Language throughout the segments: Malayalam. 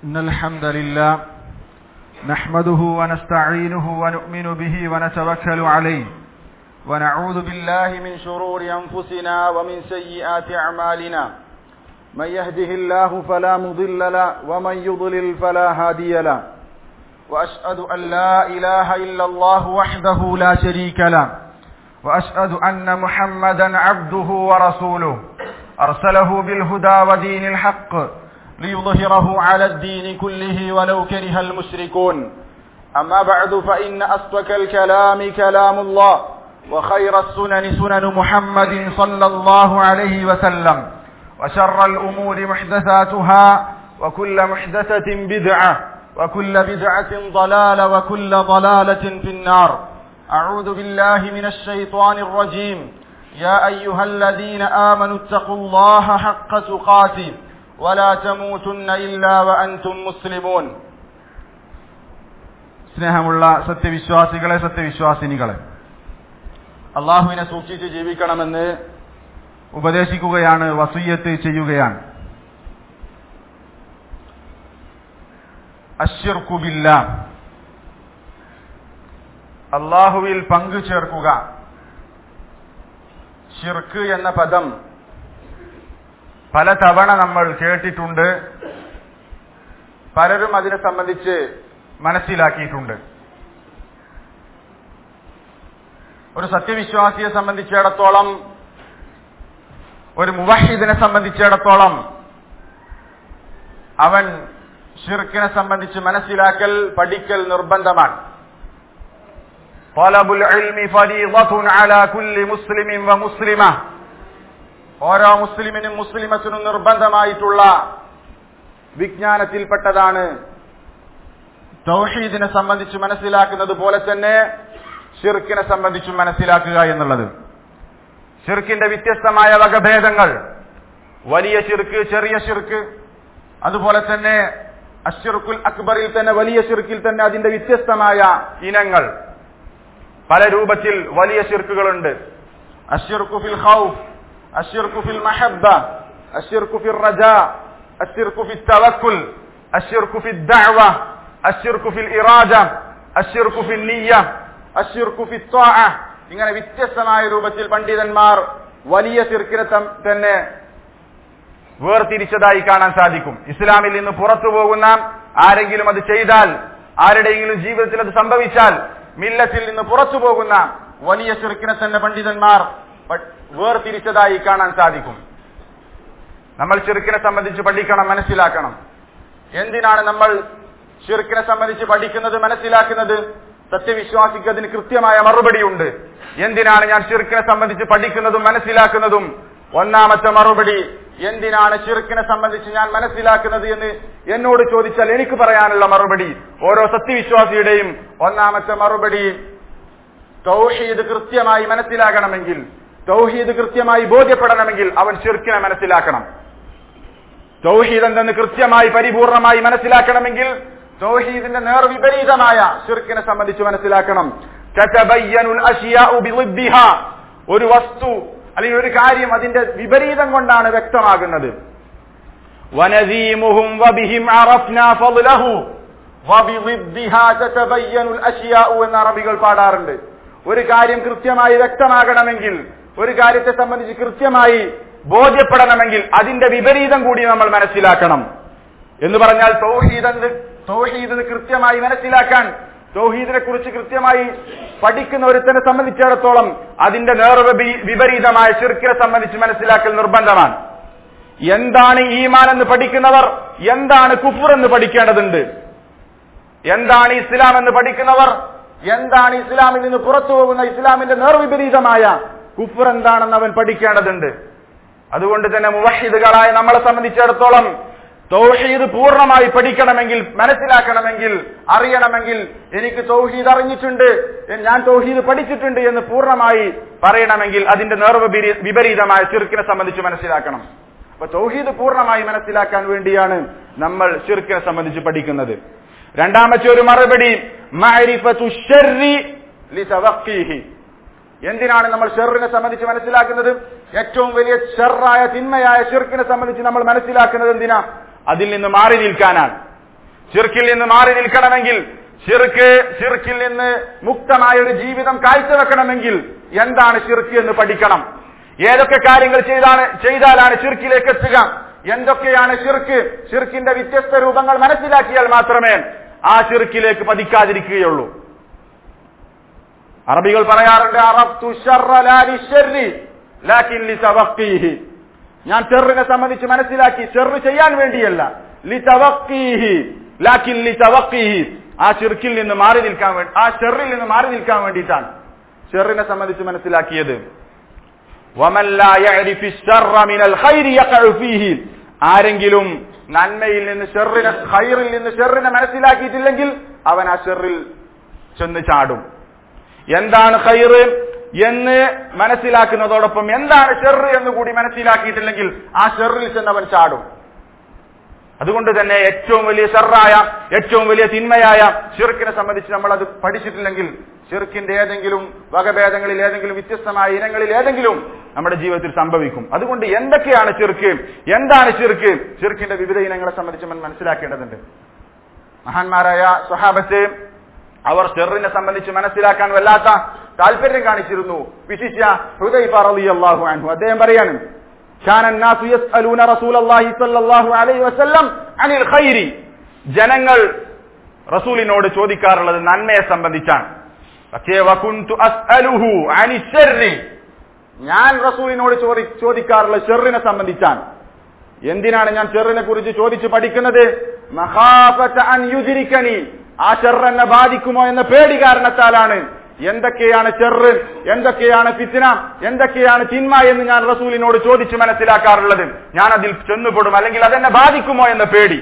إن الحمد لله نحمده ونستعينه ونؤمن به ونتوكل عليه ونعوذ بالله من شرور أنفسنا ومن سيئات أعمالنا من يهده الله فلا مضل له ومن يضلل فلا هادي له وأشهد أن لا إله إلا الله وحده لا شريك له وأشهد أن محمدا عبده ورسوله أرسله بالهدى ودين الحق ليظهره على الدين كله ولو كره المشركون أما بعد فإن أصدق الكلام كلام الله وخير السنن سنن محمد صلى الله عليه وسلم وشر الأمور محدثاتها وكل محدثة بدعة وكل بدعة ضلالة وكل ضلالة في النار أعوذ بالله من الشيطان الرجيم يا أيها الذين آمنوا اتقوا الله حق تقاته ولا تموتن إلا وأنتم مسلمون സ്നേഹമുള്ള സത്യവിശ്വാസികളെ സത്യവിശ്വാസിനികളെ അള്ളാഹുവിനെ സൂക്ഷിച്ച് ജീവിക്കണമെന്ന് ഉപദേശിക്കുകയാണ് വസൂയത്ത് ചെയ്യുകയാണ് അശ്യർക്കുബില്ല അള്ളാഹുവിൽ പങ്കു ചേർക്കുക ഷിർക്ക് എന്ന പദം പലതവണ നമ്മൾ കേട്ടിട്ടുണ്ട് പലരും അതിനെ സംബന്ധിച്ച് മനസ്സിലാക്കിയിട്ടുണ്ട് ഒരു സത്യവിശ്വാസിയെ സംബന്ധിച്ചിടത്തോളം ഒരു മുവഹിദിനെ സംബന്ധിച്ചിടത്തോളം അവൻ ഷിർക്കിനെ സംബന്ധിച്ച് മനസ്സിലാക്കൽ പഠിക്കൽ നിർബന്ധമാണ് طلب العلم فريضة على كل مسلم ومسلمة ഓരോ മുസ്ലിമിനും മുസ്ലിമത്തിനും നിർബന്ധമായിട്ടുള്ള വിജ്ഞാനത്തിൽപ്പെട്ടതാണ് തൗഹീദിനെ സംബന്ധിച്ച് മനസ്സിലാക്കുന്നത് പോലെ തന്നെ ഷിർക്കിനെ സംബന്ധിച്ചും മനസ്സിലാക്കുക എന്നുള്ളത് ഷിർക്കിന്റെ വ്യത്യസ്തമായ വകഭേദങ്ങൾ വലിയ ഷിർക്ക് ചെറിയ ഷിർക്ക് അതുപോലെ തന്നെ അഷിർക്കുൽ അക്ബറിൽ തന്നെ വലിയ ഷിർക്കിൽ തന്നെ അതിന്റെ വ്യത്യസ്തമായ ഇനങ്ങൾ പല രൂപത്തിൽ വലിയ ഷിർക്കുകളുണ്ട് അഷിർക്കു ഫിൽ ഖൗഫ് അഷിർക്കു ഫിൽ മഹബ്ബ അഷിർക്കു ഫിൽ റജാ അഷിർക്കു ഫിൽ തവക്കുൽ അഷിർക്കു ഫിൽ ദഅവ അഷിർക്കു ഫിൽ ഇറാദ അഷിർക്കു ഫിൽ നിയ്യ അഷിർക്കു ഫിൽ ത്വാഅ ഇങ്ങനെ വ്യത്യസ്തമായ രൂപത്തിൽ പണ്ഡിതന്മാർ വലിയ ഷിർക്കിനെ തന്നെ വേർതിരിച്ചതായി കാണാൻ സാധിക്കും ഇസ്ലാമിൽ നിന്ന് പുറത്തു പോകുന്ന ആരെങ്കിലും അത് ചെയ്താൽ ആരുടെയെങ്കിലും ജീവിതത്തിൽ അത് സംഭവിച്ചാൽ മില്ലത്തിൽ നിന്ന് പുറത്തു പോകുന്ന വലിയ ചെറുക്കിനെ തന്നെ പണ്ഡിതന്മാർ വേർതിരിച്ചതായി കാണാൻ സാധിക്കും നമ്മൾ ചെറുക്കിനെ സംബന്ധിച്ച് പഠിക്കണം മനസ്സിലാക്കണം എന്തിനാണ് നമ്മൾ ഷിർക്കിനെ സംബന്ധിച്ച് പഠിക്കുന്നത് മനസ്സിലാക്കുന്നത് സത്യവിശ്വാസിക്ക് അതിന് കൃത്യമായ മറുപടിയുണ്ട് എന്തിനാണ് ഞാൻ ഷിർക്കിനെ സംബന്ധിച്ച് പഠിക്കുന്നതും മനസ്സിലാക്കുന്നതും ഒന്നാമത്തെ മറുപടി എന്തിനാണ് ഷിർക്കിനെ സംബന്ധിച്ച് ഞാൻ മനസ്സിലാക്കുന്നത് എന്ന് എന്നോട് ചോദിച്ചാൽ എനിക്ക് പറയാനുള്ള മറുപടി ഓരോ സത്യവിശ്വാസിയുടെയും ഒന്നാമത്തെ മറുപടി തൗഹീദ് കൃത്യമായി മനസ്സിലാകണമെങ്കിൽ തൗഹീദ് കൃത്യമായി ബോധ്യപ്പെടണമെങ്കിൽ അവൻ ഷിർക്കിനെ മനസ്സിലാക്കണം തൗഹീദ് എന്തെന്ന് കൃത്യമായി പരിപൂർണമായി മനസ്സിലാക്കണമെങ്കിൽ തൗഹീദിന്റെ നേർവിപരീതമായ ഷിർക്കിനെ സംബന്ധിച്ച് മനസ്സിലാക്കണം ഒരു വസ്തു അല്ലെങ്കിൽ ഒരു കാര്യം അതിന്റെ വിപരീതം കൊണ്ടാണ് വ്യക്തമാകുന്നത് എന്ന അറബികൾ പാടാറുണ്ട് ഒരു കാര്യം കൃത്യമായി വ്യക്തമാകണമെങ്കിൽ ഒരു കാര്യത്തെ സംബന്ധിച്ച് കൃത്യമായി ബോധ്യപ്പെടണമെങ്കിൽ അതിന്റെ വിപരീതം കൂടി നമ്മൾ മനസ്സിലാക്കണം എന്ന് പറഞ്ഞാൽ തൗഹീദ് തൗഹീദ് കൃത്യമായി മനസ്സിലാക്കാൻ തൗഹീദിനെ കുറിച്ച് കൃത്യമായി പഠിക്കുന്ന ഒരുത്തനെ സംബന്ധിച്ചിടത്തോളം അതിന്റെ നേർ വിപരീതമായ ചിർക്കിനെ സംബന്ധിച്ച് മനസ്സിലാക്കൽ നിർബന്ധമാണ് എന്താണ് ഈമാൻ എന്ന് പഠിക്കുന്നവർ എന്താണ് കുഫുർ എന്ന് പഠിക്കേണ്ടതുണ്ട് എന്താണ് ഇസ്ലാം എന്ന് പഠിക്കുന്നവർ എന്താണ് ഇസ്ലാമിൽ നിന്ന് പുറത്തു പോകുന്ന ഇസ്ലാമിന്റെ നേർവിപരീതമായ കുഫുർ എന്താണെന്ന് അവൻ പഠിക്കേണ്ടതുണ്ട് അതുകൊണ്ട് തന്നെ മുവഹിദുകളായ നമ്മളെ സംബന്ധിച്ചിടത്തോളം തൗഹീദ് പൂർണ്ണമായി പഠിക്കണമെങ്കിൽ മനസ്സിലാക്കണമെങ്കിൽ അറിയണമെങ്കിൽ എനിക്ക് തൗഹീദ് അറിഞ്ഞിട്ടുണ്ട് ഞാൻ തൗഹീദ് പഠിച്ചിട്ടുണ്ട് എന്ന് പൂർണ്ണമായി പറയണമെങ്കിൽ അതിന്റെ നേർവ വിപരീതമായ ചിർക്കിനെ സംബന്ധിച്ച് മനസ്സിലാക്കണം അപ്പൊ തൗഹീദ് പൂർണ്ണമായി മനസ്സിലാക്കാൻ വേണ്ടിയാണ് നമ്മൾ ചിർക്കിനെ സംബന്ധിച്ച് പഠിക്കുന്നത് രണ്ടാമത്തെ ഒരു മറുപടി എന്തിനാണ് നമ്മൾ ഷെറിനെ സംബന്ധിച്ച് മനസ്സിലാക്കുന്നത് ഏറ്റവും വലിയ ഷെറായ തിന്മയായ ഷിർക്കിനെ സംബന്ധിച്ച് നമ്മൾ മനസ്സിലാക്കുന്നത് എന്തിനാ അതിൽ നിന്ന് മാറി നിൽക്കാനാണ് ഷിർക്കിൽ നിന്ന് മാറി നിൽക്കണമെങ്കിൽ ഷിർക്ക് ഷിർക്കിൽ നിന്ന് മുക്തമായ ഒരു ജീവിതം കാഴ്ചവെക്കണമെങ്കിൽ എന്താണ് ഷിർക്ക് എന്ന് പഠിക്കണം ഏതൊക്കെ കാര്യങ്ങൾ ചെയ്താണ് ചെയ്താലാണ് ഷിർക്കിലേക്ക് എത്തുക എന്തൊക്കെയാണ് ഷിർക്ക് ഷിർക്കിന്റെ വ്യത്യസ്ത രൂപങ്ങൾ മനസ്സിലാക്കിയാൽ മാത്രമേ ആ ഷിർക്കിലേക്ക് പതിക്കാതിരിക്കുകയുള്ളൂ അറബികൾ പറയാറുണ്ട് അറബ്തു ശർറ ലാ ലിശ്ശർരി, ലാകിൻ ലിതവഖീഹി. ഞാൻ ഷെറിനെ സംബന്ധിച്ച് മനസ്സിലാക്കി ഷെറ് ചെയ്യാൻ വേണ്ടിയല്ല ലിതവഖീഹി, ലാകിൻ ലിതവഖീഹി. ആ ഷിർക്കിൽ നിന്ന് മാറി നിൽക്കാൻ വേണ്ടി ആ ഷെറിൽ നിന്ന് മാറി നിൽക്കാൻ വേണ്ടിയിട്ടാണ് ഷെറിനെ സംബന്ധിച്ച് മനസ്സിലാക്കിയത് വമൻ ലാ യഅരിഫി ശർറ മിനൽ ഖൈരി യഖഉ ഫീഹി. ആരെങ്കിലും നന്മയിൽ നിന്ന് ഷെറിനെ ഖൈറിൽ നിന്ന് ഷെറിനെ മനസ്സിലാക്കിയിട്ടില്ലെങ്കിൽ അവൻ ആ ഷെറിൽ ചെന്ന് ചാടും എന്താണ് ഖൈറ് എന്ന് മനസ്സിലാക്കുന്നതോടൊപ്പം എന്താണ് ഷെറ് എന്ന് കൂടി മനസ്സിലാക്കിയിട്ടില്ലെങ്കിൽ ആ ഷെറിൽ ചെന്ന് അവൻ ചാടും അതുകൊണ്ട് തന്നെ ഏറ്റവും വലിയ ഷെറായ ഏറ്റവും വലിയ തിന്മയായ ഷിർക്കിനെ സംബന്ധിച്ച് നമ്മൾ അത് പഠിച്ചിട്ടില്ലെങ്കിൽ ഷിർക്കിന്റെ ഏതെങ്കിലും വകഭേദങ്ങളിൽ ഏതെങ്കിലും വ്യത്യസ്തമായ ഇനങ്ങളിൽ ഏതെങ്കിലും നമ്മുടെ ജീവിതത്തിൽ സംഭവിക്കും അതുകൊണ്ട് എന്തൊക്കെയാണ് ചിർക്ക് എന്താണ് ചിർക്ക് ചിർക്കിന്റെ വിവിധ ഇനങ്ങളെ സംബന്ധിച്ച് നമ്മൾ മനസ്സിലാക്കേണ്ടതുണ്ട് മഹാന്മാരായ സ്വഹാബത്ത് അവർ ഷെറിനെ സംബന്ധിച്ച് മനസ്സിലാക്കാൻ വല്ലാത്ത താല്പര്യം കാണിച്ചിരുന്നു വിശിഷ്യ ഹുദൈഫ റളിയല്ലാഹു അൻഹു അദ്ദേഹം പറയാണ് كان الناس يسألون رسول الله صلى الله عليه وسلم عن الخير ജനങ്ങൾ റസൂലിനോട് ചോദിക്കാറുള്ളത് നന്മയെ സംബന്ധിച്ചാണ് പക്ഷേ വകുന്തു അസ്അലുഹു അനി ശർരി ഞാൻ റസൂലിനോട് ചോദി ചോദിക്കാറുള്ളത് ഷെറിനെ സംബന്ധിച്ചാണ് എന്തിനാണ് ഞാൻ ഷെറിനെ കുറിച്ച് ചോദിച്ചു പഠിക്കുന്നത് മഹാഫത അൻ യുദിരിക്കനി ആ ഷെർ എന്നെ ബാധിക്കുമോ എന്ന പേടി കാരണത്താലാണ് എന്തൊക്കെയാണ് ചെറ് എന്തൊക്കെയാണ് ഫിത്തിന എന്തൊക്കെയാണ് തിന്മ എന്ന് ഞാൻ റസൂലിനോട് ചോദിച്ചു മനസ്സിലാക്കാറുള്ളത് ഞാൻ അതിൽ ചെന്നുപെടും അല്ലെങ്കിൽ അതെന്നെ ബാധിക്കുമോ എന്ന പേടി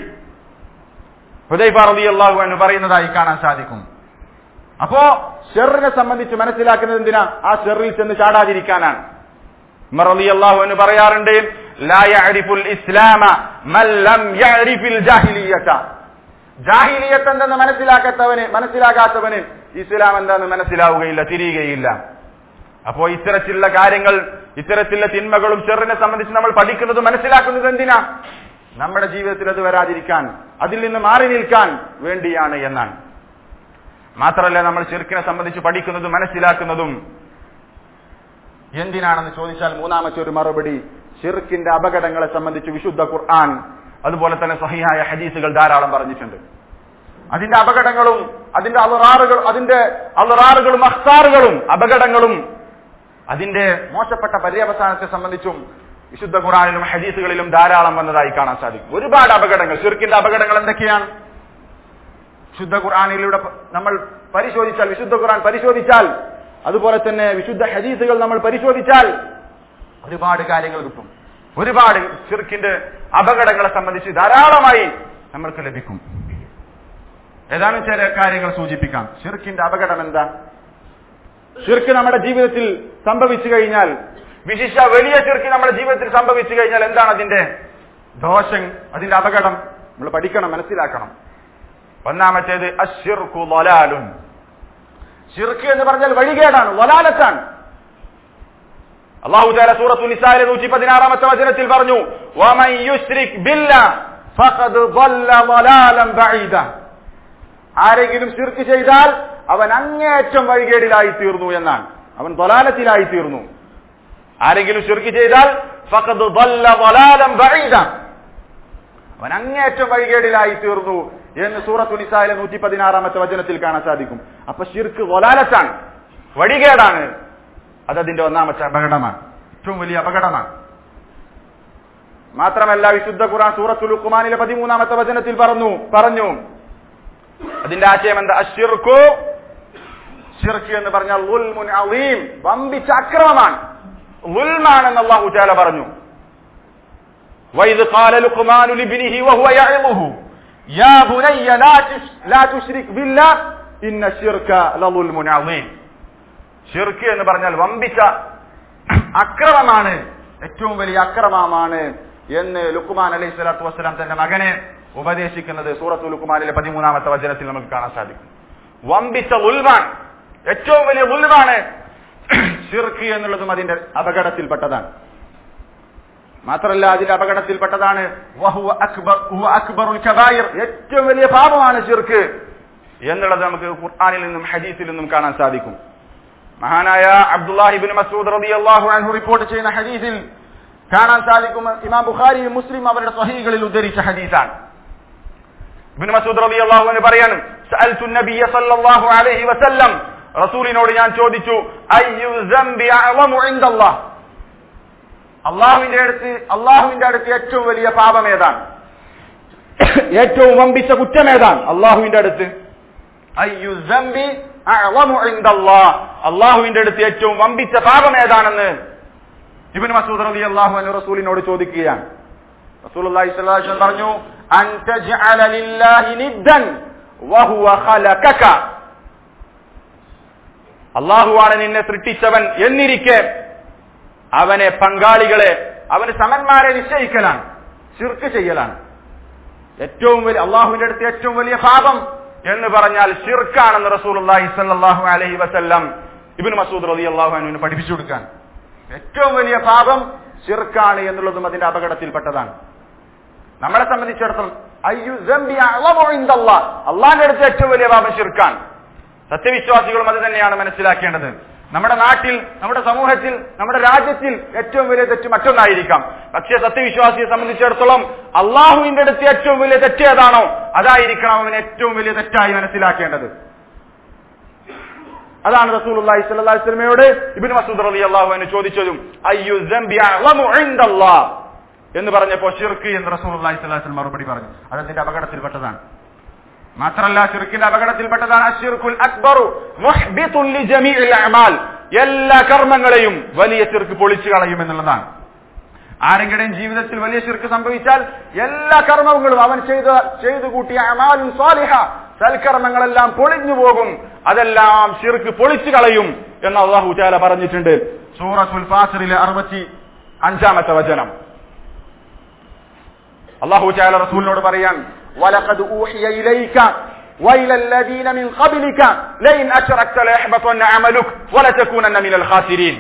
ഹുദൈഫ റളിയല്ലാഹു എന്ന് പറയുന്നതായി കാണാൻ സാധിക്കും അപ്പോ ഷെറിനെ സംബന്ധിച്ച് മനസ്സിലാക്കുന്നത് എന്തിനാ ആ ഷെറിൽ ചെന്ന് ചാടാതിരിക്കാനാണ് ഉമർ റളിയല്ലാഹു എന്ന് പറയാറുണ്ട് ലാ യഅരിഫുൽ ഇസ്ലാമ മൻ ലം യഅരിഫിൽ ജാഹിലിയ്യത ജാഹിലിയത്ത് എന്തെന്ന് മനസ്സിലാക്കാത്തവന് മനസ്സിലാകാത്തവന് ഇസ്ലാം എന്താന്ന് മനസ്സിലാവുകയില്ല തിരിയുകയില്ല അപ്പോ ഇത്തരത്തിലുള്ള കാര്യങ്ങൾ ഇത്തരത്തിലുള്ള തിന്മകളും ചെറിനെ സംബന്ധിച്ച് നമ്മൾ പഠിക്കുന്നത് മനസ്സിലാക്കുന്നത് എന്തിനാ നമ്മുടെ ജീവിതത്തിൽ അത് വരാതിരിക്കാൻ അതിൽ നിന്ന് മാറി നിൽക്കാൻ വേണ്ടിയാണ് എന്നാണ് മാത്രമല്ല നമ്മൾ ചെറുക്കിനെ സംബന്ധിച്ച് പഠിക്കുന്നതും മനസ്സിലാക്കുന്നതും എന്തിനാണെന്ന് ചോദിച്ചാൽ മൂന്നാമത്തെ ഒരു മറുപടി ഷിർക്കിന്റെ അപകടങ്ങളെ സംബന്ധിച്ച് വിശുദ്ധ ഖുർആൻ അതുപോലെ തന്നെ സഹിയായ ഹദീസുകൾ ധാരാളം പറഞ്ഞിട്ടുണ്ട് അതിന്റെ അപകടങ്ങളും അതിന്റെ അലറാറുകൾ അതിന്റെ അലറാറുകളും അഖ്താറുകളും അപകടങ്ങളും അതിന്റെ മോശപ്പെട്ട പര്യവസാനത്തെ സംബന്ധിച്ചും വിശുദ്ധ ഖുറാനിലും ഹദീസുകളിലും ധാരാളം വന്നതായി കാണാൻ സാധിക്കും ഒരുപാട് അപകടങ്ങൾ ഷിർക്കിന്റെ അപകടങ്ങൾ എന്തൊക്കെയാണ് വിശുദ്ധ ഖുർആാനിലൂടെ നമ്മൾ പരിശോധിച്ചാൽ വിശുദ്ധ ഖുർആൻ പരിശോധിച്ചാൽ അതുപോലെ തന്നെ വിശുദ്ധ ഹദീസുകൾ നമ്മൾ പരിശോധിച്ചാൽ ഒരുപാട് കാര്യങ്ങൾ കിട്ടും ഒരുപാട് ഷിർക്കിന്റെ അപകടങ്ങളെ സംബന്ധിച്ച് ധാരാളമായി നമ്മൾക്ക് ലഭിക്കും ഏതാനും ചില കാര്യങ്ങൾ സൂചിപ്പിക്കാം ഷിർക്കിന്റെ അപകടം എന്താ ഷിർക്ക് നമ്മുടെ ജീവിതത്തിൽ സംഭവിച്ചു കഴിഞ്ഞാൽ വിശിഷ്ട വലിയ ഷിർക്ക് നമ്മുടെ ജീവിതത്തിൽ സംഭവിച്ചു കഴിഞ്ഞാൽ എന്താണ് അതിന്റെ ദോഷം അതിന്റെ അപകടം നമ്മൾ പഠിക്കണം മനസ്സിലാക്കണം ഒന്നാമത്തേത് അഷിർക്കു ലൊലാലുൻ ഷിർക്ക് എന്ന് പറഞ്ഞാൽ വഴികേടാണ് വലാലത്താണ് അള്ളാഹു താല സൂറത്തു നിസായിലെ നൂറ്റി പതിനാറാമത്തെ വചനത്തിൽ പറഞ്ഞു "വമൻ യുശ്രിക് ബില്ലാഹ് ഫഖദ് ضل ضلالا بعيدا." ആരെങ്കിലും ഷിർക്ക് ചെയ്താൽ അവൻ അങ്ങേയറ്റം വഴികേടിലായി തീർന്നു എന്നാണ് അവൻ ضلالത്തിലായി തീർന്നു ആരെങ്കിലും ഷിർക്ക് ചെയ്താൽ ഫഖദ് ضل ضلالا بعيدا. അവൻ അങ്ങേയറ്റം വഴികേടിലായി തീർന്നു എന്ന് സൂറത്തു നിസായിലെ നൂറ്റി പതിനാറാമത്തെ വചനത്തിൽ കാണാൻ സാധിക്കും അപ്പൊ ഷിർക്ക് വലാലത്താണ് വഴികേടാണ് അതതിന്റെ ഒന്നാമത്തെ അപകടമാണ് ഏറ്റവും വലിയ അപകടമാണ് മാത്രമല്ല വിശുദ്ധ ഖുർആൻ സൂറത്തുൽ ലുഖ്മാനിലെ പതിമൂന്നാമത്തെ വചനത്തിൽ പറഞ്ഞു പറഞ്ഞു അതിന്റെ ആശയം എന്താ അഷിർക്കു ഷിർക്ക് എന്ന് പറഞ്ഞാൽ ളുൽമുൻ അളീം വമ്പിച്ച അക്രമമാണ് ളുൽമാണെന്ന് അള്ളാഹു ചാല പറഞ്ഞു وإذ قال لقمان لابنه وهو يعظه يا بني لا تش- لا تشرك بالله إن الشرك لظلم عظيم ഷിർക്ക് എന്ന് പറഞ്ഞാൽ വമ്പിച്ച അക്രമമാണ് ഏറ്റവും വലിയ അക്രമമാണ് എന്ന് ലുക്കുമാൻ അലൈഹി സ്വലാത്തു വസ്സലാം തന്റെ മകനെ ഉപദേശിക്കുന്നത് സൂറത്തു ലുക്കുമാനിലെ പതിമൂന്നാമത്തെ വചനത്തിൽ നമുക്ക് കാണാൻ സാധിക്കും വമ്പിച്ച ഉൽവാൻ ഏറ്റവും വലിയ ഉൽവാണ് ഷിർക്ക് എന്നുള്ളതും അതിന്റെ അപകടത്തിൽപ്പെട്ടതാണ് മാത്രമല്ല അതിന്റെ അപകടത്തിൽപ്പെട്ടതാണ് വഹുവ അക്ബർ ഹുവ അക്ബറുൽ കബായിർ ഏറ്റവും വലിയ പാപമാണ് ശിർക്ക് എന്നുള്ളത് നമുക്ക് ഖുർആനിൽ നിന്നും ഹദീസിൽ നിന്നും കാണാൻ സാധിക്കും മഹാനായ അബ്ദുല്ലാഹിബിൻ മസൂദ് റളിയല്ലാഹു അൻഹു റിപ്പോർട്ട് ചെയ്യുന്ന ഹദീസിൽ കാണാൻ സാധിക്കും ഇമാം ബുഖാരി മുസ്ലിം അവരുടെ സ്വഹീകളിൽ ഉദ്ധരിച്ച ഹദീസാണ് ഇബ്നു മസൂദ് റളിയല്ലാഹു അൻഹു പറയാണ് സഅൽതു നബിയ സല്ലല്ലാഹു അലൈഹി വസല്ലം റസൂലിനോട് ഞാൻ ചോദിച്ചു അയ്യു ദംബി അഅളമു ഇൻദല്ലാഹ് അള്ളാഹുവിന്റെ അടുത്ത് അള്ളാഹുവിന്റെ അടുത്ത് ഏറ്റവും വലിയ പാപം ഏതാണ് ഏറ്റവും വമ്പിച്ച കുറ്റം ഏതാണ് അള്ളാഹുവിന്റെ അടുത്ത് അയ്യു ദംബി അഅളമു ഇൻദല്ലാഹ് അള്ളാഹുവിന്റെ അടുത്ത് ഏറ്റവും വമ്പിച്ച പാപം ഏതാണെന്ന് ഇബ്നു മസൂദ് റളിയല്ലാഹു അൻഹു റസൂലിനോട് ചോദിക്കുകയാണ് റസൂലുള്ളാഹി സ്വല്ലല്ലാഹു അലൈഹി വസല്ലം പറഞ്ഞു അൻ തജ്അല ലില്ലാഹി നിദ്ദൻ വഹുവ ഖലഖക അള്ളാഹുവാണ് നിന്നെ സൃഷ്ടിച്ചവൻ എന്നിരിക്കെ അവനെ പങ്കാളികളെ അവന് സമന്മാരെ നിശ്ചയിക്കലാണ് ശിർക്ക് ചെയ്യലാണ് ഏറ്റവും വലിയ അള്ളാഹുവിന്റെ അടുത്ത് ഏറ്റവും വലിയ പാപം എന്ന് പറഞ്ഞാൽ ഷിർക്കാണെന്ന് റസൂലുള്ളാഹി സ്വല്ലല്ലാഹു അലൈഹി വസല്ലം ഇബ്നു മസൂദ് റളിയല്ലാഹു അൻഹുവിന് പഠിപ്പിച്ചു കൊടുക്കാൻ ഏറ്റവും വലിയ പാപം ഷിർക്കാണ് എന്നുള്ളതും അതിന്റെ അപകടത്തിൽപ്പെട്ടതാണ് നമ്മളെ സംബന്ധിച്ചിടത്തോളം അയ്യു ദംബി അഅളമു ഇൻദല്ലാഹ് അള്ളാഹിന്റെ അടുത്ത് ഏറ്റവും വലിയ പാപം ഷിർക്കാണ് സത്യവിശ്വാസികളും അത് തന്നെയാണ് മനസ്സിലാക്കേണ്ടത് നമ്മുടെ നാട്ടിൽ നമ്മുടെ സമൂഹത്തിൽ നമ്മുടെ രാജ്യത്തിൽ ഏറ്റവും വലിയ തെറ്റ് മറ്റൊന്നായിരിക്കാം പക്ഷേ സത്യവിശ്വാസിയെ സംബന്ധിച്ചിടത്തോളം അള്ളാഹുവിന്റെ അടുത്ത് ഏറ്റവും വലിയ തെറ്റ് ഏതാണോ അതായിരിക്കണം അവൻ ഏറ്റവും വലിയ തെറ്റായി മനസ്സിലാക്കേണ്ടത് അതാണ് റസൂലുള്ളാഹി സ്വല്ലല്ലാഹു അലൈഹി വസല്ലമയോട് ഇബ്നു മസൂദ് റളിയല്ലാഹു അൻഹു ചോദിച്ചതും അയ്യു ദംബി അഅളമു ഇൻദല്ലാഹ് എന്ന് പറഞ്ഞപ്പോൾ ഷിർക്ക് എന്ന് റസൂലുള്ളാഹി സ്വല്ലല്ലാഹു അലൈഹി വസല്ലം മറുപടി പറഞ്ഞു അത് അതിന്റെ അപകടത്തിൽപ്പെട്ടതാണ് മാത്രല്ല ഷിർക്കിന്റെ അപകടത്തിൽപ്പെട്ടതാണ് അഷിർക്കുൽ അക്ബറു മുഹ്ബിത്തുൻ ലിജമീഇൽ അഅമാൽ എല്ലാ കർമ്മങ്ങളെയും വലിയ ചിർക്ക് പൊളിച്ചു കളയും എന്നുള്ളതാണ് ആരെങ്കിലും ജീവിതത്തിൽ വലിയ ശിർക്ക് സംഭവിച്ചാൽ എല്ലാ കർമ്മങ്ങളും അവൻ ചെയ്ത ചെയ്തു കൂട്ടിയ അമാലും സ്വാലിഹ സൽക്കർമ്മങ്ങളെല്ലാം പൊളിഞ്ഞു പോകും അതെല്ലാം ശിർക്ക് പൊളിച്ചു കളയും എന്ന് അള്ളാഹു ചാല പറഞ്ഞിട്ടുണ്ട് സൂറത്തുൽ ഫാസിറിലെ അറുപത്തി അഞ്ചാമത്തെ വചനം അള്ളാഹു ചാല റസൂലിനോട് പറയാൻ വലഖദ് ഊഹിയ ഇലൈക وإلى الذين من قبلك لئن أشركت ليحبطن عملك ولتكونن من الخاسرين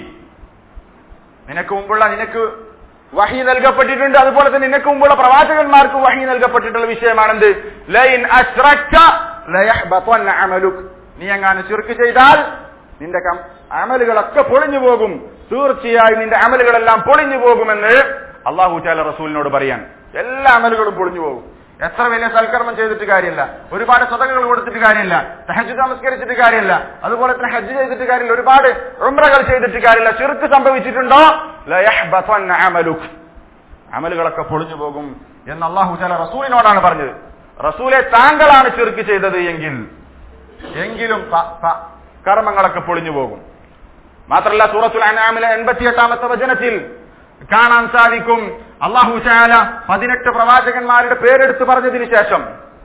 നിനക്ക് മുമ്പുള്ള നിനക്ക് വഹി നൽകപ്പെട്ടിട്ടുണ്ട് അതുപോലെ തന്നെ നിനക്ക് മുമ്പുള്ള പ്രവാചകന്മാർക്ക് വഹി നൽകപ്പെട്ടിട്ടുള്ള വിഷയമാണെന്ത് ലൈൻ അശ്രക്ക ലയഹ്ബത്വന്ന അമലുക് നീ എങ്ങാനും ചുരുക്ക് ചെയ്താൽ നിന്റെ കം- അമലുകളൊക്കെ പൊളിഞ്ഞു പോകും തീർച്ചയായും നിന്റെ അമലുകളെല്ലാം പൊളിഞ്ഞു പോകുമെന്ന് അള്ളാഹു ചാല റസൂലിനോട് പറയാൻ എല്ലാ അമലുകളും പൊളിഞ്ഞു പോകും എത്ര വലിയ സൽക്കർമ്മം ചെയ്തിട്ട് കാര്യമില്ല ഒരുപാട് സ്വതകൾ കൊടുത്തിട്ട് കാര്യമില്ല ഹജ്ജ് നമസ്കരിച്ചിട്ട് കാര്യമില്ല അതുപോലെ തന്നെ ഹജ്ജ് ചെയ്തിട്ട് കാര്യമില്ല ഒരുപാട് ഉംറകൾ ചെയ്തിട്ട് കാര്യമില്ല ചെറുക്ക് സംഭവിച്ചിട്ടുണ്ടോ ലയഹ്ബത്വന്ന അമലുക് അമലുകളൊക്കെ പൊളിഞ്ഞു പോകും എന്ന് അള്ളാഹു ചാല റസൂലിനോടാണ് പറഞ്ഞത് റസൂലെ താങ്കളാണ് ചെറുക്ക് ചെയ്തത് എങ്കിൽ എങ്കിലും പ- പ- കർമ്മങ്ങളൊക്കെ പൊളിഞ്ഞു പോകും മാത്രമല്ല സൂറത്തുൽ അനാമിലെ എൺപത്തിയെട്ടാമത്തെ വചനത്തിൽ കാണാൻ സാധിക്കും അള്ളാഹു ചാല പതിനെട്ട് പ്രവാചകന്മാരുടെ പേരെടുത്ത് പറഞ്ഞതിന് ശേഷം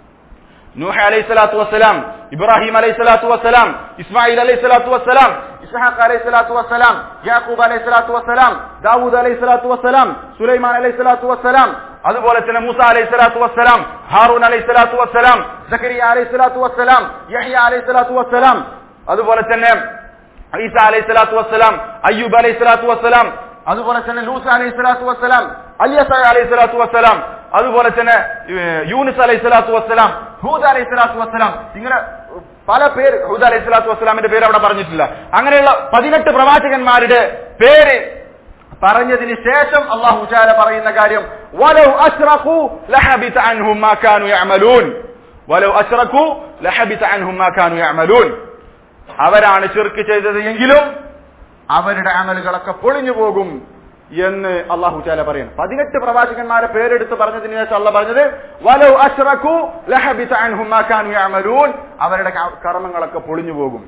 നൂഹ അലൈഹി സ്വലാത്തു വസ്സലാം ഇബ്രാഹിം അലൈഹി സ്വലാത്തു വസ്സലാം ഇസ്മായിൽ അലൈഹി സ്വലാത്തു വസ്സലാം ഇസ്ഹാഖ് അലൈഹി സ്വലാത്തു വസ്സലാം യാക്കൂബ് അലൈഹി സ്വലാത്തു വസ്സലാം ദാവൂദ് അലൈഹി സ്വലാത്തു വസ്സലാം സുലൈമാൻ അലൈഹി സ്വലാത്തു വസ്സലാം അതുപോലെ തന്നെ മൂസ അലൈഹി സ്വലാത്തു വസ്സലാം ഹാറൂൻ അലൈഹി സ്വലാത്തു വസ്സലാം സക്കരിയ അലൈഹി സ്വലാത്തു വസ്സലാം യഹ്യ അലൈഹി സ്വലാത്തു വസ്സലാം അതുപോലെ തന്നെ ഈസ അലൈഹി സ്വലാത്തു വസ്സലാം അയ്യൂബ് അലൈഹി സ്വലാത്തു വസ്സലാം അതുപോലെ തന്നെ ലൂസ അലൈഹി സ്വലാത്തു വസ്സലാം അലിയസ അലൈഹി സ്വലാത്തു വസ്സലാം അതുപോലെ തന്നെ ഏഹ്, യൂനുസ് അലൈഹി സ്വലാത്തു വസ്സലാം ഹൂദ് അലൈഹി സ്വലാത്തു വസ്സലാം ഇങ്ങനെ പല പേര് ഹൂദ് അലൈഹി സ്വലാത്തു വസ്സലാമിന്റെ പേര് അവിടെ പറഞ്ഞിട്ടില്ല അങ്ങനെയുള്ള പതിനെട്ട് പ്രവാചകന്മാരുടെ പേര് പറഞ്ഞതിന് ശേഷം അള്ളാഹു ചാല പറയുന്ന കാര്യം വലൗ അശ്റഖു ലഹബിത അൻഹും മാ കാനു യഅമലൂൻ വലൗ അശ്റഖു ലഹബിത അൻഹും മാ കാനു യഅമലൂൻ അവരാണ് ചെറുക്ക് ചെയ്തത് എങ്കിലും അവരുടെ അമലുകളൊക്കെ പൊളിഞ്ഞു പോകും എന്ന് അള്ളാഹു ചാല പറയുന്നു പതിനെട്ട് പ്രവാചകന്മാരെ പേരെടുത്ത് പറഞ്ഞതിന് ശേഷം അള്ള പറഞ്ഞത് വലൗ അശ്റഖു ലഹബിത അൻഹും മാ കാനു യഅമലൂൻ അവരുടെ ക- കർമ്മങ്ങളൊക്കെ പൊളിഞ്ഞു പോകും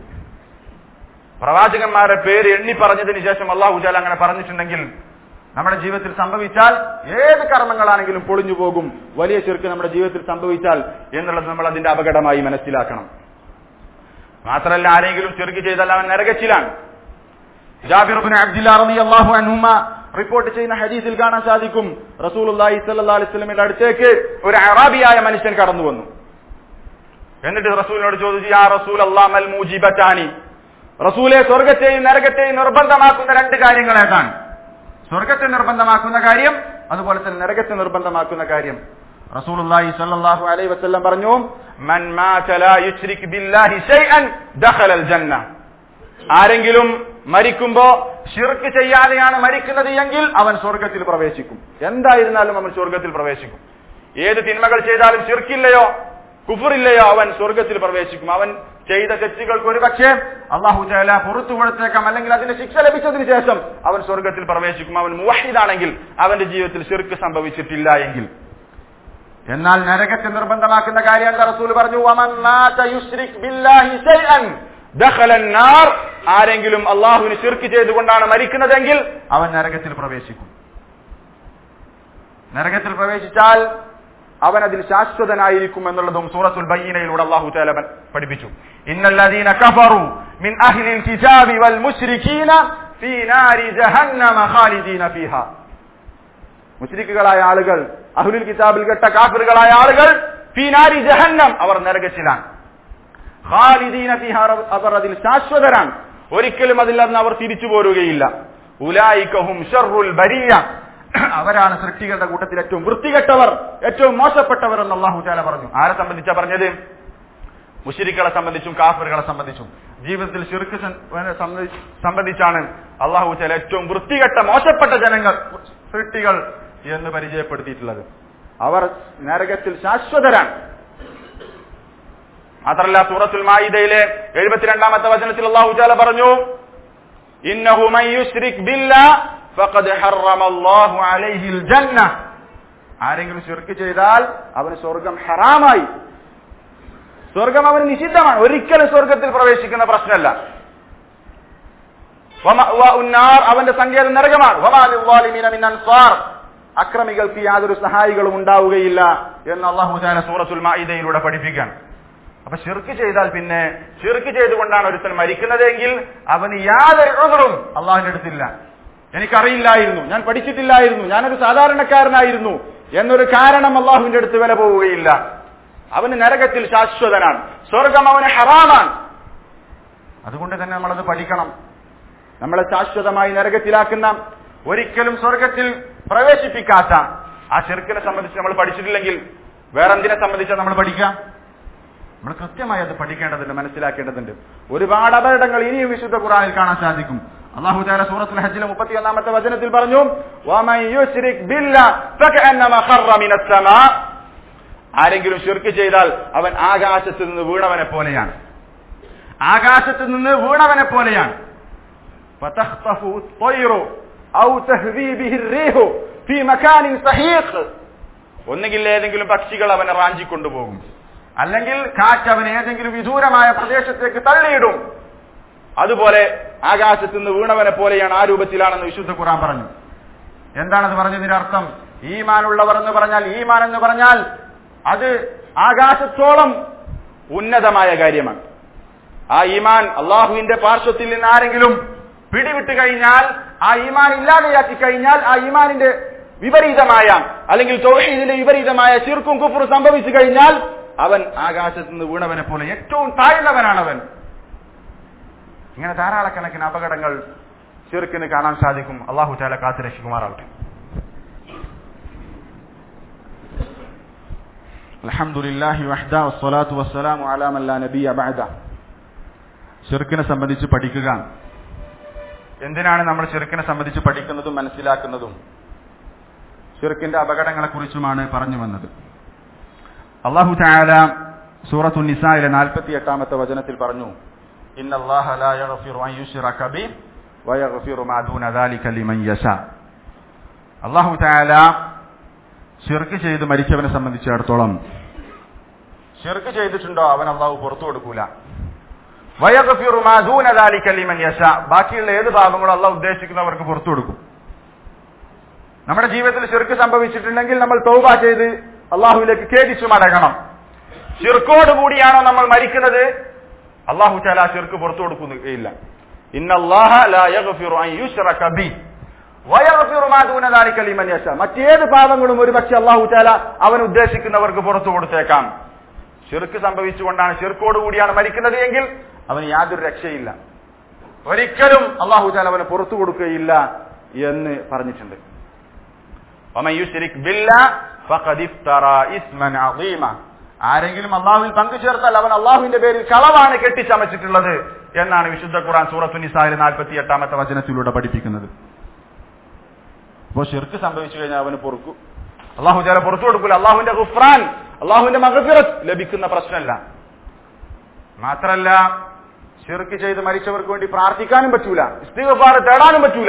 പ്രവാചകന്മാരുടെ പേര് എണ്ണി പറഞ്ഞതിന് ശേഷം അള്ളാഹു ചാല അങ്ങനെ പറഞ്ഞിട്ടുണ്ടെങ്കിൽ നമ്മുടെ ജീവിതത്തിൽ സംഭവിച്ചാൽ ഏത് കർമ്മങ്ങളാണെങ്കിലും പൊളിഞ്ഞു പോകും വലിയ ചെറുക്ക് നമ്മുടെ ജീവിതത്തിൽ സംഭവിച്ചാൽ എന്നുള്ളത് നമ്മൾ അതിന്റെ അപകടമായി മനസ്സിലാക്കണം മാത്രമല്ല ആരെങ്കിലും ചെറുക്ക് ചെയ്താൽ അവൻ നരകച്ചിലാണ് ജാബിർ ബിൻ അബ്ദുല്ലാ റളിയല്ലാഹു അൻഹുമ റിപ്പോർട്ട് ചെയ്യുന്ന ഹദീസിൽ കാണാൻ സാധിക്കും റസൂലുള്ളാഹി സ്വല്ലല്ലാഹു അലൈഹി വസല്ലമയുടെ അടുത്തേക്ക് ഒരു അറാബിയായ മനുഷ്യൻ കടന്നു വന്നു എന്നിട്ട് റസൂലിനോട് ചോദിച്ചു യാ റസൂൽ അല്ലാഹ് മൽ മൂജിബത്താനി റസൂലെ സ്വർഗത്തെയും നരകത്തെയും നിർബന്ധമാക്കുന്ന രണ്ട് കാര്യങ്ങൾ ഏതാണ് സ്വർഗത്തെ നിർബന്ധമാക്കുന്ന കാര്യം അതുപോലെ തന്നെ നരകത്തെ നിർബന്ധമാക്കുന്ന കാര്യം റസൂലുള്ളാഹി സ്വല്ലല്ലാഹു അലൈഹി വസല്ലം പറഞ്ഞു മൻ മാത ലാ യുശ്രിക് ബില്ലാഹി ഷൈഅൻ ദഖലൽ ജന്ന ആരെങ്കിലും മരിക്കുമ്പോ ഷിർക്ക് ചെയ്യാതെയാണ് മരിക്കുന്നത് എങ്കിൽ അവൻ സ്വർഗത്തിൽ പ്രവേശിക്കും എന്തായിരുന്നാലും അവൻ സ്വർഗത്തിൽ പ്രവേശിക്കും ഏത് തിന്മകൾ ചെയ്താലും ഷിർക്കില്ലയോ കുഫറില്ലയോ അവൻ സ്വർഗത്തിൽ പ്രവേശിക്കും അവൻ ചെയ്ത തെറ്റുകൾക്ക് ഒരു പക്ഷേ അള്ളാഹു ചാല പുറത്തു കൊടുത്തേക്കാം അല്ലെങ്കിൽ അതിന്റെ ശിക്ഷ ലഭിച്ചതിന് ശേഷം അവൻ സ്വർഗത്തിൽ പ്രവേശിക്കും അവൻ മുവഹിദാണെങ്കിൽ അവന്റെ ജീവിതത്തിൽ ഷിർക്ക് സംഭവിച്ചിട്ടില്ല എങ്കിൽ എന്നാൽ നരകത്തെ നിർബന്ധമാക്കുന്ന കാര്യം എന്താ റസൂൽ പറഞ്ഞു വമൻ മാത യുശ്രിക് ബില്ലാഹി ശൈഅൻ ദഖല നാർ ആരെങ്കിലും അള്ളാഹുവിന് ശിർക്ക് ചെയ്തുകൊണ്ടാണ് മരിക്കുന്നതെങ്കിൽ അവൻ നരകത്തിൽ പ്രവേശിക്കും നരകത്തിൽ പ്രവേശിച്ചാൽ അവൻ അതിൽ ശാശ്വതനായിരിക്കും എന്നുള്ളതും സൂറത്തുൽ ബയ്യനയിലൂടെ അള്ളാഹു തആല പഠിപ്പിച്ചു ഇന്നല്ലദീന കഫറു മിൻ അഹ്ലിൽ കിതാബി വൽ മുശ്രികീന ഫീ നാരി ജഹന്നമ ഖാലിദീന ഫീഹാ മുസ്ലിക്കുകളായ ആളുകൾ അഹുലുൽ കിതാബിൽ കെട്ട കാഫിറുകളായ ആളുകൾ ഫീനാരി ജഹന്നം അവർ നരകത്തിലാണ് ഖാലിദീന ഫീഹാ അവർ അതിൽ ശാശ്വതരാണ് ഒരിക്കലും അതിൽ നിന്ന് അവർ തിരിച്ചു പോരുകയില്ല ഉലായിക്കഹും ഷർറുൽ ബരിയ അവരാണ് സൃഷ്ടികളുടെ കൂട്ടത്തിൽ ഏറ്റവും വൃത്തികെട്ടവർ ഏറ്റവും മോശപ്പെട്ടവർ എന്ന് അള്ളാഹു ചാല പറഞ്ഞു ആരെ സംബന്ധിച്ചാ പറഞ്ഞത് മുഷിരിക്കളെ സംബന്ധിച്ചും കാഫറുകളെ സംബന്ധിച്ചും ജീവിതത്തിൽ ശിർക്ക് സംബന്ധിച്ചാണ് അള്ളാഹു ചാല ഏറ്റവും വൃത്തികെട്ട മോശപ്പെട്ട ജനങ്ങൾ സൃഷ്ടികൾ എന്ന് പരിചയപ്പെടുത്തിയിട്ടുള്ളത് അവർ നരകത്തിൽ ശാശ്വതരാണ് മാത്രല്ല സൂറത്തുൽ മായിദയിലെ എഴുപത്തിരണ്ടാമത്തെ വചനത്തിൽ അള്ളാഹു ചാല പറഞ്ഞു ഇന്നഹു മൻ യുശ്രിക് ബില്ലാഹ് ഫഖദ് ഹറമ അല്ലാഹു അലൈഹിൽ ജന്ന ആരെങ്കിലും ശിർക്ക് ചെയ്താൽ അവന് സ്വർഗം ഹറാമായി സ്വർഗം അവന് നിഷിദ്ധമാണ് ഒരിക്കലും സ്വർഗത്തിൽ പ്രവേശിക്കുന്ന പ്രശ്നമല്ല അവന്റെ സങ്കേതം നരകമാണ് അക്രമികൾക്ക് യാതൊരു സഹായികളും ഉണ്ടാവുകയില്ല എന്ന് അള്ളാഹു താല സൂറത്തുൽ മായിദയിലൂടെ പഠിപ്പിക്കാൻ അപ്പൊ ഷിർക്ക് ചെയ്താൽ പിന്നെ ഷിർക്ക് ചെയ്തുകൊണ്ടാണ് ഒരുത്തൻ മരിക്കുന്നതെങ്കിൽ അവന് യാതൊരു ഉദറും അള്ളാഹുവിന്റെ അടുത്തില്ല എനിക്കറിയില്ലായിരുന്നു ഞാൻ പഠിച്ചിട്ടില്ലായിരുന്നു ഞാനൊരു സാധാരണക്കാരനായിരുന്നു എന്നൊരു കാരണം അള്ളാഹുവിന്റെ അടുത്ത് വില പോവുകയില്ല അവന് നരകത്തിൽ ശാശ്വതനാണ് സ്വർഗം അവന് ഹറാമാണ് അതുകൊണ്ട് തന്നെ നമ്മളത് പഠിക്കണം നമ്മളെ ശാശ്വതമായി നരകത്തിലാക്കുന്ന ഒരിക്കലും സ്വർഗത്തിൽ പ്രവേശിപ്പിക്കാത്ത ആ ചെറുക്കിനെ സംബന്ധിച്ച് നമ്മൾ പഠിച്ചിട്ടില്ലെങ്കിൽ വേറെന്തിനെ സംബന്ധിച്ചാണ് നമ്മൾ പഠിക്കാം നമ്മൾ കൃത്യമായി അത് പഠിക്കേണ്ടതുണ്ട് മനസ്സിലാക്കേണ്ടതുണ്ട് ഒരുപാട് അപകടങ്ങൾ ഇനിയും വിശുദ്ധ ഖുറാനിൽ കാണാൻ സാധിക്കും അള്ളാഹു താല സൂറത്തുൽ ഹജ്ജിലെ മുപ്പത്തി ഒന്നാമത്തെ വചനത്തിൽ പറഞ്ഞു ആരെങ്കിലും ശിർക്ക് ചെയ്താൽ അവൻ ആകാശത്ത് നിന്ന് വീണവനെ പോലെയാണ് ആകാശത്ത് നിന്ന് വീണവനെ പോലെയാണ് ഒന്നുകിൽ ഏതെങ്കിലും പക്ഷികൾ അവനെ റാഞ്ചിക്കൊണ്ടുപോകും അല്ലെങ്കിൽ കാറ്റ് അവൻ ഏതെങ്കിലും വിദൂരമായ പ്രദേശത്തേക്ക് തള്ളിയിടും അതുപോലെ ആകാശത്ത് നിന്ന് വീണവനെ പോലെയാണ് ആ രൂപത്തിലാണെന്ന് വിശുദ്ധ ഖുറാൻ പറഞ്ഞു എന്താണത് പറഞ്ഞതിന്റെ അർത്ഥം ഈമാനുള്ളവർ എന്ന് പറഞ്ഞാൽ ഈമാൻ എന്ന് പറഞ്ഞാൽ അത് ആകാശത്തോളം ഉന്നതമായ കാര്യമാണ് ആ ഈമാൻ അള്ളാഹുവിന്റെ പാർശ്വത്തിൽ നിന്ന് ആരെങ്കിലും പിടിവിട്ട് കഴിഞ്ഞാൽ ആ ഈമാൻ ഇല്ലാതെയാക്കി കഴിഞ്ഞാൽ ആ ഈമാനിന്റെ വിപരീതമായ അല്ലെങ്കിൽ തൊഴിലിന്റെ വിപരീതമായ ചിർക്കും കുഫറും സംഭവിച്ചു കഴിഞ്ഞാൽ അവൻ ആകാശത്ത് നിന്ന് വീണവനെ പോലെ ഏറ്റവും താഴ്ന്നവനാണവൻ ഇങ്ങനെ ധാരാളക്കണക്കിന് അപകടങ്ങൾ ചെറുക്കിന് കാണാൻ സാധിക്കും അള്ളാഹു ചാല കാത്തു രക്ഷിക്കുമാറാവട്ടെ അൽഹംദുലില്ലാഹി വഹ്ദ വസ്സലാത്തു വസ്സലാമു അലാ മൻ ലാ നബിയ ബഅദ ചെറുക്കിനെ സംബന്ധിച്ച് പഠിക്കുക എന്തിനാണ് നമ്മൾ ചെറുക്കിനെ സംബന്ധിച്ച് പഠിക്കുന്നതും മനസ്സിലാക്കുന്നതും ചെറുക്കിന്റെ അപകടങ്ങളെ കുറിച്ചുമാണ് പറഞ്ഞു വന്നത് അള്ളാഹു ചായാല സൂറത്തു നിസായിലെ നാൽപ്പത്തി എട്ടാമത്തെ വചനത്തിൽ പറഞ്ഞു അള്ളാഹു ചായാല ഷിർക്ക് ചെയ്ത് മരിച്ചവനെ സംബന്ധിച്ചിടത്തോളം ഷിർക്ക് ചെയ്തിട്ടുണ്ടോ അവൻ അള്ളാഹു പുറത്തു കൊടുക്കൂല ബാക്കിയുള്ള ഏത് പാപങ്ങളും അള്ളാഹ് ഉദ്ദേശിക്കുന്നവർക്ക് പുറത്തു കൊടുക്കും നമ്മുടെ ജീവിതത്തിൽ ഷിർക്ക് സംഭവിച്ചിട്ടുണ്ടെങ്കിൽ നമ്മൾ തൗബ ചെയ്ത് അള്ളാഹുവിലേക്ക് ഖേദിച്ചു മടങ്ങണം ഷിർക്കോട് കൂടിയാണോ നമ്മൾ മരിക്കുന്നത് അള്ളാഹു ചാല ആ ഷിർക്ക് പുറത്തു കൊടുക്കുകയില്ല മറ്റേത് പാപങ്ങളും ഒരു പക്ഷെ അള്ളാഹു ചാല അവൻ ഉദ്ദേശിക്കുന്നവർക്ക് പുറത്തു കൊടുത്തേക്കാം ഷിർക്ക് സംഭവിച്ചുകൊണ്ടാണ് ഷിർക്കോട് കൂടിയാണ് മരിക്കുന്നത് എങ്കിൽ അവന് യാതൊരു രക്ഷയില്ല ഒരിക്കലും അള്ളാഹു ചാല അവന് പുറത്തു കൊടുക്കുകയില്ല എന്ന് പറഞ്ഞിട്ടുണ്ട് ومن يشرك بالله فقد افترى اثما عظيما ആരെങ്കിലും അള്ളാഹുവിൽ പങ്കു ചേർത്താൽ അവൻ അള്ളാഹുവിന്റെ പേരിൽ കളവാണ് കെട്ടിച്ചമച്ചിട്ടുള്ളത് എന്നാണ് വിശുദ്ധ ഖുർആൻ സൂറത്തു നിസായിലെ നാൽപ്പത്തി എട്ടാമത്തെ വചനത്തിലൂടെ പഠിപ്പിക്കുന്നത് അപ്പോൾ ഷിർക്ക് സംഭവിച്ചു കഴിഞ്ഞാൽ അവന് പൊറുക്കു അള്ളാഹു ചില പുറത്തു കൊടുക്കൂല അള്ളാഹുവിന്റെ ഗുഫ്രാൻ അള്ളാഹുവിന്റെ മകഫിറത്ത് ലഭിക്കുന്ന പ്രശ്നമല്ല മാത്രല്ല ഷിർക്ക് ചെയ്ത് മരിച്ചവർക്ക് വേണ്ടി പ്രാർത്ഥിക്കാനും പറ്റൂല ഇസ്തിഗഫാർ തേടാനും പറ്റൂല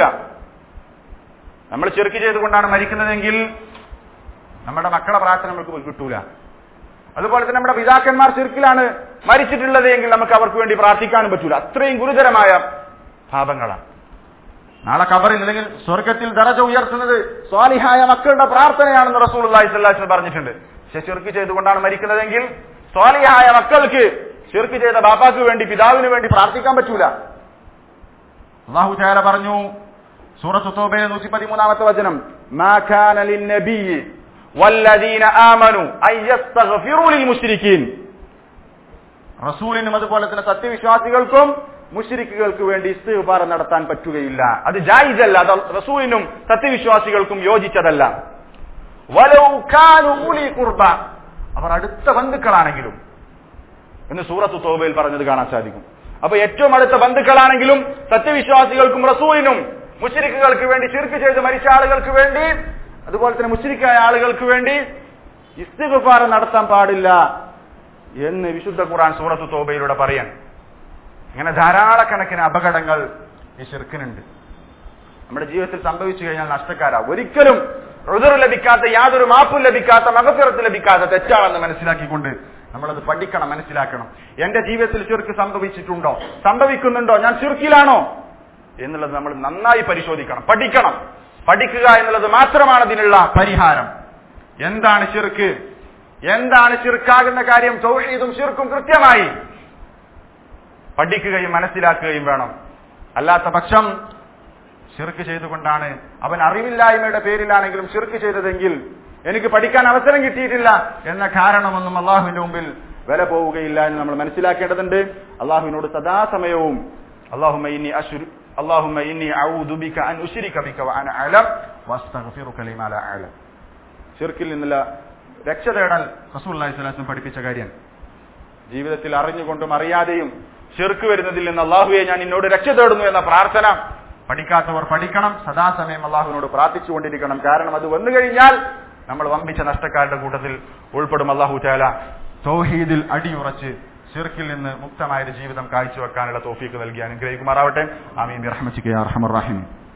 നമ്മൾ ചെറുക്ക് ചെയ്തുകൊണ്ടാണ് മരിക്കുന്നതെങ്കിൽ നമ്മുടെ മക്കളെ പ്രാർത്ഥന നമുക്ക് കിട്ടൂല അതുപോലെ തന്നെ നമ്മുടെ പിതാക്കന്മാർ ചെറുക്കിലാണ് മരിച്ചിട്ടുള്ളത് എങ്കിൽ നമുക്ക് അവർക്ക് വേണ്ടി പ്രാർത്ഥിക്കാനും പറ്റൂല അത്രയും ഗുരുതരമായ പാപങ്ങളാണ് നാളെ കബറിൽ അല്ലെങ്കിൽ സ്വർഗത്തിൽ ദറജ ഉയർത്തുന്നത് സ്വാലിഹായ മക്കളുടെ പ്രാർത്ഥനയാണെന്ന് റസൂൽ അള്ളാഹിസ്വല്ലാസ് പറഞ്ഞിട്ടുണ്ട് പക്ഷെ ചെറുക്ക് ചെയ്തുകൊണ്ടാണ് മരിക്കുന്നതെങ്കിൽ സ്വാലിഹായ മക്കൾക്ക് ചെറുക്ക് ചെയ്ത ബാപ്പാക്ക് വേണ്ടി പിതാവിന് വേണ്ടി പ്രാർത്ഥിക്കാൻ പറ്റൂല അള്ളാഹു ചാര പറഞ്ഞു സൂറത്ത് തോബയിലെ നൂറ്റി പതിമൂന്നാമത്തെ വചനം മാ കാന ലിന്നബിയ്യി വല്ലദീന ആമനു അൻ യസ്തഗ്ഫിറൂ ലിൽ മുശ്രിക്കീൻ റസൂലിനും അതുപോലെ തന്നെ സത്യവിശ്വാസികൾക്കും മുശ്രിക്കുകൾക്ക് വേണ്ടി ഇസ്തിഗ്ഫാർ നടത്താൻ പറ്റുകയില്ല അത് ജായിസല്ല അത് റസൂലിനും സത്യവിശ്വാസികൾക്കും യോജിച്ചതല്ല വലൗ കാനു ഉലി ഖുർബ അവർ അടുത്ത ബന്ധുക്കളാണെങ്കിലും എന്ന് സൂറത്ത് തോബയിൽ പറഞ്ഞത് കാണാൻ സാധിക്കും അപ്പൊ ഏറ്റവും അടുത്ത ബന്ധുക്കളാണെങ്കിലും സത്യവിശ്വാസികൾക്കും റസൂലിനും മുശ്രിക്കുകൾക്ക് വേണ്ടി ചിർക്ക് ചെയ്ത് മരിച്ച ആളുകൾക്ക് വേണ്ടി അതുപോലെ തന്നെ മുശ്രിക്കായ ആളുകൾക്ക് വേണ്ടി ഇസ്തിഗഫാർ നടത്താൻ പാടില്ല എന്ന് വിശുദ്ധ ഖുർആൻ സൂറത്ത് തോബയിലൂടെ പറയാൻ ഇങ്ങനെ ധാരാളക്കണക്കിന് അപകടങ്ങൾ ഈ ശിർക്കിനുണ്ട് നമ്മുടെ ജീവിതത്തിൽ സംഭവിച്ചു കഴിഞ്ഞാൽ നഷ്ടക്കാരാ ഒരിക്കലും റുദർ ലഭിക്കാത്ത യാതൊരു മാപ്പും ലഭിക്കാത്ത മകഫിറത്ത് ലഭിക്കാത്ത തെറ്റാണെന്ന് മനസ്സിലാക്കിക്കൊണ്ട് നമ്മളത് പഠിക്കണം മനസ്സിലാക്കണം എന്റെ ജീവിതത്തിൽ ചുരുക്ക് സംഭവിച്ചിട്ടുണ്ടോ സംഭവിക്കുന്നുണ്ടോ ഞാൻ ചുരുക്കിലാണോ എന്നുള്ളത് നമ്മൾ നന്നായി പരിശോധിക്കണം പഠിക്കണം പഠിക്കുക എന്നുള്ളത് മാത്രമാണ് അതിനുള്ള പരിഹാരം എന്താണ് ചിർക്ക് എന്താണ് ചിർക്കാകുന്ന കാര്യം തൗഹീദും ചിർക്കും കൃത്യമായി പഠിക്കുകയും മനസ്സിലാക്കുകയും വേണം അല്ലാത്ത പക്ഷം ഷിർക്ക് ചെയ്തുകൊണ്ടാണ് അവൻ അറിവില്ലായ്മയുടെ പേരിലാണെങ്കിലും ഷിർക്ക് ചെയ്തതെങ്കിൽ എനിക്ക് പഠിക്കാൻ അവസരം കിട്ടിയിട്ടില്ല എന്ന കാരണമൊന്നും അള്ളാഹുവിന്റെ മുമ്പിൽ വില പോവുകയില്ല എന്ന് നമ്മൾ മനസ്സിലാക്കേണ്ടതുണ്ട് അള്ളാഹുവിനോട് സദാസമയവും അള്ളാഹുമ ഇനി അശുർ اللهم إني أعوذ بك أن أشرك بك وأنا أعلم وأستغفرك لما لا أعلم ഷിർക്കിൽ നിന്നുള്ള രക്ഷ തേടാൻ റസൂൽ അള്ളാഹിസ്ലാം പഠിപ്പിച്ച കാര്യം ജീവിതത്തിൽ അറിഞ്ഞുകൊണ്ടും അറിയാതെയും ഷിർക്ക് വരുന്നതിൽ നിന്ന് അള്ളാഹുവെ ഞാൻ നിന്നോട് രക്ഷ തേടുന്നു എന്ന പ്രാർത്ഥന പഠിക്കാത്തവർ പഠിക്കണം സദാസമയം അള്ളാഹുവിനോട് പ്രാർത്ഥിച്ചുകൊണ്ടിരിക്കണം കാരണം അത് വന്നു കഴിഞ്ഞാൽ നമ്മൾ വമ്പിച്ച നഷ്ടക്കാരുടെ കൂട്ടത്തിൽ ഉൾപ്പെടും അള്ളാഹു ചാല തൗഹീദിൽ അടിയുറച്ച് ഷിർക്കിൽ നിന്ന് മുക്തമായ ഒരു ജീവിതം കാഴ്ചവെക്കാനുള്ള തോഫീക്ക് നൽകി അനുഗ്രഹിക്കുമാറാവട്ടെ ആമീൻ റഹ്മച്ചിക്ക് അർഹമർ റഹിം